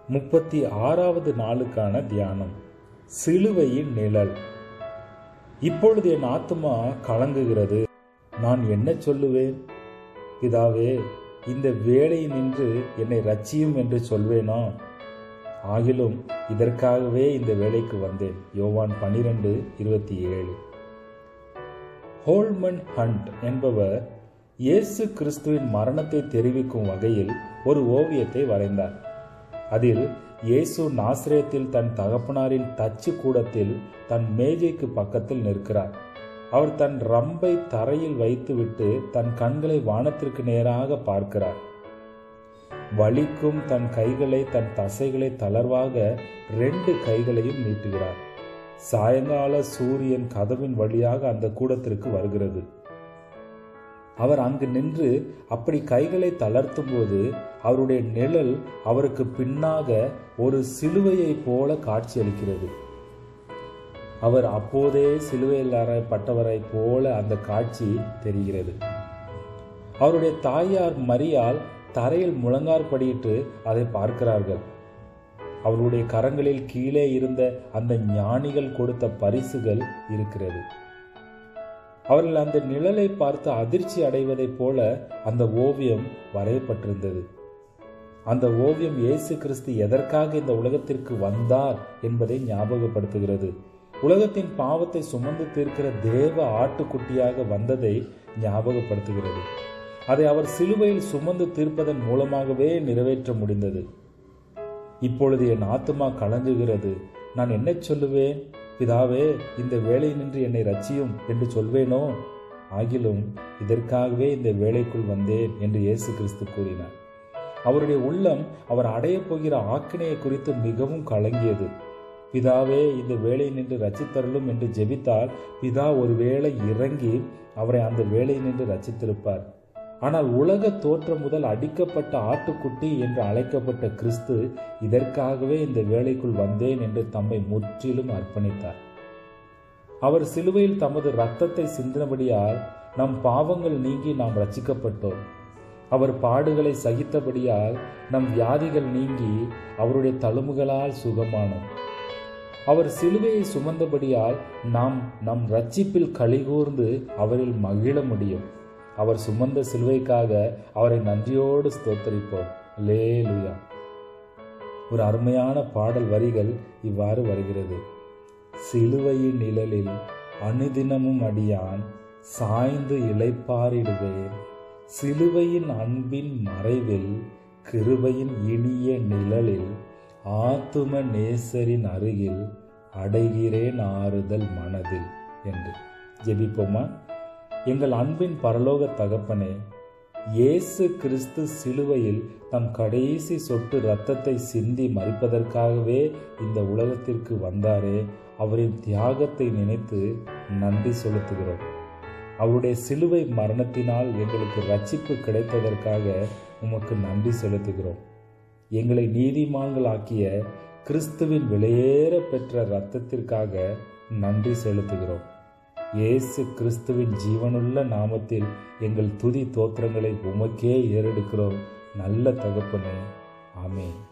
முப்பத்தி ஆறாவது நாளுக்கான தியானம் சிலுவையின் நிழல் இப்பொழுது என் ஆத்துமா கலங்குகிறது நான் என்ன சொல்லுவேன் பிதாவே இந்த வேலை நின்று என்னை ரட்சியும் என்று சொல்வேனோ ஆகிலும் இதற்காகவே இந்த வேலைக்கு வந்தேன் யோவான் பனிரெண்டு இருபத்தி ஏழு ஹோல்மன் ஹண்ட் என்பவர் இயேசு கிறிஸ்துவின் மரணத்தை தெரிவிக்கும் வகையில் ஒரு ஓவியத்தை வரைந்தார் அதில் இயேசு நாசிரியத்தில் தன் தகப்பனாரின் தச்சு கூடத்தில் தன் மேஜைக்கு பக்கத்தில் நிற்கிறார் அவர் தன் ரம்பை தரையில் வைத்துவிட்டு தன் கண்களை வானத்திற்கு நேராக பார்க்கிறார் வலிக்கும் தன் கைகளை தன் தசைகளை தளர்வாக ரெண்டு கைகளையும் நீட்டுகிறார் சாயங்கால சூரியன் கதவின் வழியாக அந்த கூடத்திற்கு வருகிறது அவர் அங்கு நின்று அப்படி கைகளை தளர்த்தும் போது அவருடைய நிழல் அவருக்கு பின்னாக ஒரு சிலுவையை போல காட்சியளிக்கிறது அவர் அப்போதே சிலுவையில் அறையப்பட்டவரை போல அந்த காட்சி தெரிகிறது அவருடைய தாயார் மரியால் தரையில் முழங்கார்படியிட்டு அதை பார்க்கிறார்கள் அவருடைய கரங்களில் கீழே இருந்த அந்த ஞானிகள் கொடுத்த பரிசுகள் இருக்கிறது அவர்கள் அந்த நிழலை பார்த்து அதிர்ச்சி அடைவதைப் போல அந்த ஓவியம் வரையப்பட்டிருந்தது அந்த ஓவியம் இயேசு கிறிஸ்து எதற்காக இந்த உலகத்திற்கு வந்தார் என்பதை ஞாபகப்படுத்துகிறது உலகத்தின் பாவத்தை சுமந்து தீர்க்கிற தேவ ஆட்டுக்குட்டியாக வந்ததை ஞாபகப்படுத்துகிறது அதை அவர் சிலுவையில் சுமந்து தீர்ப்பதன் மூலமாகவே நிறைவேற்ற முடிந்தது இப்பொழுது என் ஆத்துமா கலங்குகிறது நான் என்ன சொல்லுவேன் பிதாவே இந்த வேலை நின்று என்னை ரச்சியும் என்று சொல்வேனோ ஆகிலும் இதற்காகவே இந்த வேலைக்குள் வந்தேன் என்று இயேசு கிறிஸ்து கூறினார் அவருடைய உள்ளம் அவர் அடையப் போகிற ஆக்கினையை குறித்து மிகவும் கலங்கியது பிதாவே இந்த வேலை நின்று ரச்சித்தருளும் என்று ஜெபித்தால் பிதா ஒருவேளை இறங்கி அவரை அந்த வேலை நின்று ரச்சித்திருப்பார் ஆனால் உலக தோற்றம் முதல் அடிக்கப்பட்ட ஆட்டுக்குட்டி என்று அழைக்கப்பட்ட கிறிஸ்து இதற்காகவே இந்த வேலைக்குள் வந்தேன் என்று தம்மை முற்றிலும் அர்ப்பணித்தார் அவர் சிலுவையில் தமது இரத்தத்தை சிந்தினபடியால் நம் பாவங்கள் நீங்கி நாம் ரச்சிக்கப்பட்டோம் அவர் பாடுகளை சகித்தபடியால் நம் வியாதிகள் நீங்கி அவருடைய தழும்புகளால் சுகமானோம் அவர் சிலுவையை சுமந்தபடியால் நாம் நம் ரட்சிப்பில் கலிகூர்ந்து அவரில் மகிழ முடியும் அவர் சுமந்த சிலுவைக்காக அவரை நன்றியோடு ஸ்தோத்தரிப்போம் லேலுயா ஒரு அருமையான பாடல் வரிகள் இவ்வாறு வருகிறது சிலுவையின் நிழலில் அனுதினமும் அடியான் சாய்ந்து இளைப்பாரிடுவேன் சிலுவையின் அன்பின் மறைவில் கிருபையின் இனிய நிழலில் ஆத்தும நேசரின் அருகில் அடைகிறேன் ஆறுதல் மனதில் என்று ஜெபிப்போமா எங்கள் அன்பின் பரலோக தகப்பனே இயேசு கிறிஸ்து சிலுவையில் தம் கடைசி சொட்டு இரத்தத்தை சிந்தி மறிப்பதற்காகவே இந்த உலகத்திற்கு வந்தாரே அவரின் தியாகத்தை நினைத்து நன்றி செலுத்துகிறோம் அவருடைய சிலுவை மரணத்தினால் எங்களுக்கு ரட்சிப்பு கிடைத்ததற்காக உமக்கு நன்றி செலுத்துகிறோம் எங்களை நீதிமான்களாக்கிய கிறிஸ்துவின் வெளியேற பெற்ற இரத்தத்திற்காக நன்றி செலுத்துகிறோம் இயேசு கிறிஸ்துவின் ஜீவனுள்ள நாமத்தில் எங்கள் துதி தோத்திரங்களை உமக்கே ஏறெடுக்கிறோம் நல்ல தகப்பனே ஆமேன்